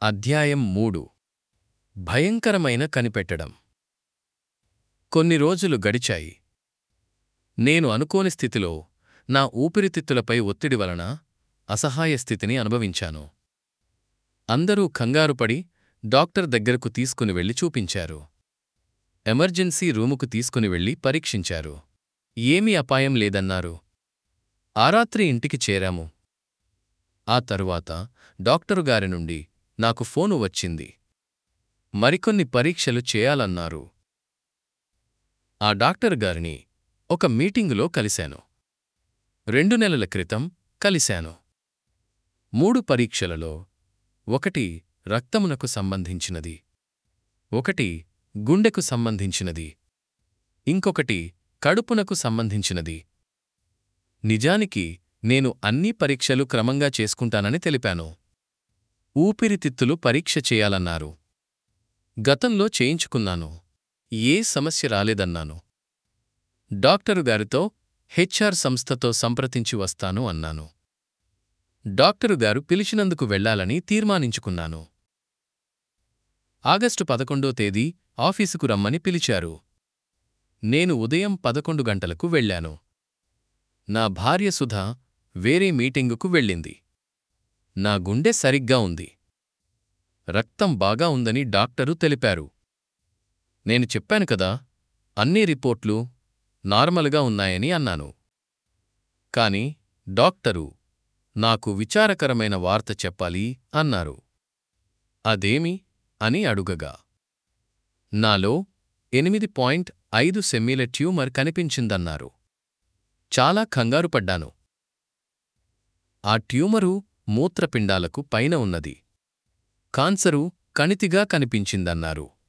అధ్యాయం మూడు భయంకరమైన కనిపెట్టడం కొన్ని రోజులు గడిచాయి నేను అనుకోని స్థితిలో నా ఊపిరితిత్తులపై ఒత్తిడి వలన అసహాయ స్థితిని అనుభవించాను అందరూ కంగారుపడి డాక్టర్ దగ్గరకు తీసుకుని వెళ్లి చూపించారు ఎమర్జెన్సీ రూముకు తీసుకుని వెళ్లి పరీక్షించారు ఏమీ అపాయం లేదన్నారు ఆ రాత్రి ఇంటికి చేరాము ఆ తరువాత డాక్టరు గారి నుండి నాకు ఫోను వచ్చింది మరికొన్ని పరీక్షలు చేయాలన్నారు ఆ డాక్టర్ గారిని ఒక మీటింగులో కలిశాను రెండు నెలల క్రితం కలిశాను మూడు పరీక్షలలో ఒకటి రక్తమునకు సంబంధించినది ఒకటి గుండెకు సంబంధించినది ఇంకొకటి కడుపునకు సంబంధించినది నిజానికి నేను అన్ని పరీక్షలు క్రమంగా చేసుకుంటానని తెలిపాను ఊపిరితిత్తులు పరీక్ష చేయాలన్నారు గతంలో చేయించుకున్నాను ఏ సమస్య రాలేదన్నాను డాక్టరు గారితో హెచ్ఆర్ సంస్థతో సంప్రదించి వస్తాను అన్నాను డాక్టరు గారు పిలిచినందుకు వెళ్లాలని తీర్మానించుకున్నాను ఆగస్టు పదకొండో తేదీ ఆఫీసుకు రమ్మని పిలిచారు నేను ఉదయం పదకొండు గంటలకు వెళ్ళాను నా భార్య సుధ వేరే మీటింగుకు వెళ్ళింది నా గుండె సరిగ్గా ఉంది రక్తం బాగా ఉందని డాక్టరు తెలిపారు నేను చెప్పాను కదా అన్ని రిపోర్ట్లు నార్మల్గా ఉన్నాయని అన్నాను కాని డాక్టరు నాకు విచారకరమైన వార్త చెప్పాలి అన్నారు అదేమి అని అడుగగా నాలో ఎనిమిది పాయింట్ ఐదు సెమ్మీల ట్యూమర్ కనిపించిందన్నారు చాలా కంగారుపడ్డాను ఆ ట్యూమరు మూత్రపిండాలకు పైన ఉన్నది కాన్సరు కణితిగా కనిపించిందన్నారు